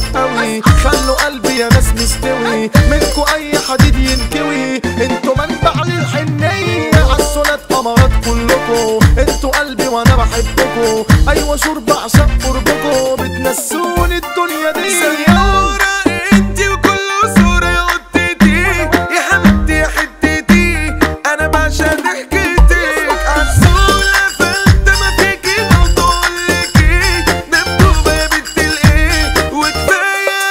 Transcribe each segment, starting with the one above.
قوي خلوا قلبي يا ناس مستوي منكو اي حديد ينكوي انتوا منبع للحنية عالسولات قمرات كلكو انتوا قلبي وانا بحبكو ايوه شرب عشان قربكو بتنسوني الدنيا دي سيارة انتي وكل صورة يا قطتي يا حبيبتي يا حتتي انا بعشق ضحكتك عسولة فانت ما فيكي بقولك ايه ده مكتوبة يا بنت الايه وكفاية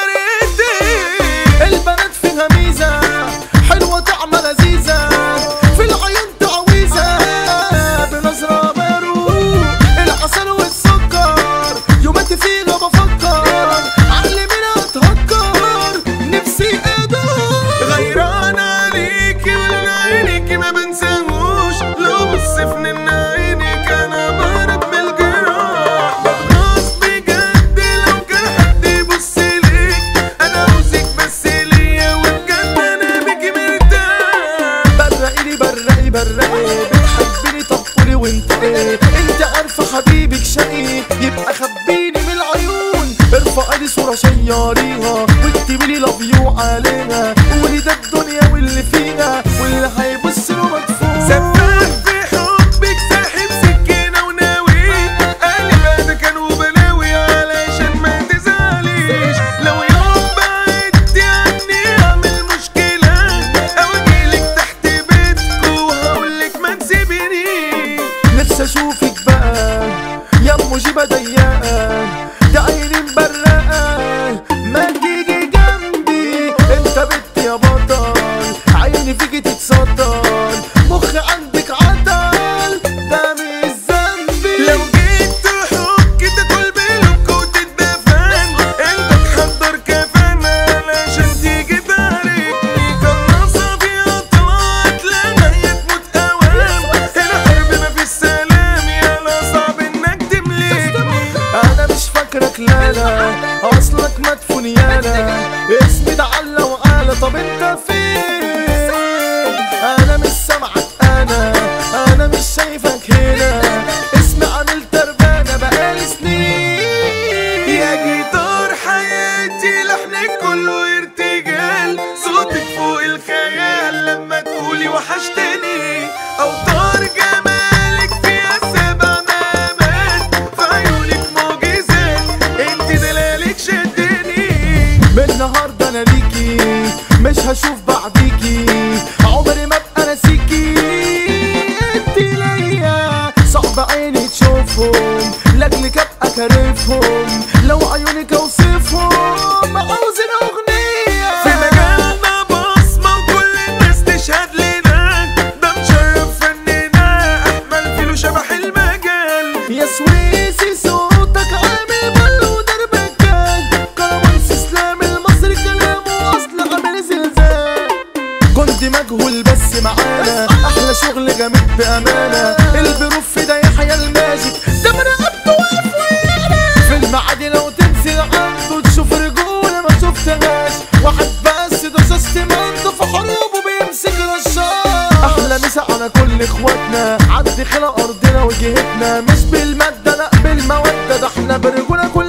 ريتك البنات فيها ميزة حلوة طعمة لذيذة في العيون تعويذة بنظرة مروق العسل والسكر يوماتي فيها بفكر عقلي منها اتهكر نفسي ادور غيران عليكي ولا عينيكي ما بنساهوش لو بص في نن عينيك انا برد بالجراح بخلص بجد لو كان حد يبص ليك انا عاوزك بس ليا وبجد انا بيكي مرتاح برقي لي برقي برقي بتحبيني طب قولي وانت ايه انت عارفه حبيبك شقي يبقى خبيني من العيون ارفعي لي صوره شيريها واكتبي لي لاف يو عليها قولي ده الدنيا واللي فيها واللي هيبص له مدفون سفاح في حبك ساحب سكينة وناوي قلب انا كان وبلاوي علشان ما تزعليش لو يوم بعدتي عني اعمل مشكلة او اجيلك تحت بيتكو وهقولك ما تسيبينيش نفسي اشوفك بقى يا ام جيبه ضيقه ده عيني مبرقه ما تيجي جنبي انت بنت يا بطل عيني فيكي تتصدر مخ عندك عطل ده مش ذنبي لو جيت تحك تاكل بلوك وتتدفن انت تحضر كفن علشان تيجي تاركني قناصة فيها طلعت لما هي تموت اوام الحرب ما في السلام يلا صعب انك تملكني انا مش فاكرك لا لا اصلك مدفون يالا اسمي ده علا وعلا طب انت فين انا مش سامعك انا انا مش شايفك هنا اسمي عامل تربانه بقالي سنين يا جيتار حياتي لحنك كله ارتجال صوتك فوق الخيال لما تقولي وحشتني اوتار جمالك فيها سبع مقامات في عيونك معجزات انت دلالك شدني من النهارده انا ليكي مش هشوف بعديكي عمري ما ابقى ناسيكي انت ليا صعب عيني تشوفهم لاجلك ابقى كارفهم لو عيونك اوصفهم عاوزين اغنيه في مجالنا بصمة وكل الناس تشهد لنا ده مشرف فننا احمل فيلو شبح المجال يا سويسي صوتك عامل بل ودربك كرمانس اسلام المصري كلامه اصل عامل زلزال جندي مجهول بس معانا احلى شغل جامد بامانه البروف ده يحيى الماجيك ده من رقبته واقف ويانا في المعادي لو تنزل عنده تشوف رجوله ما شفتهاش واحد بس ده شاشة منطق في حروبه بيمسك رشاش احلى مسا على كل اخواتنا عدي خلق ارضنا وجهتنا مش بالماده لا بالموده ده احنا برجوله كل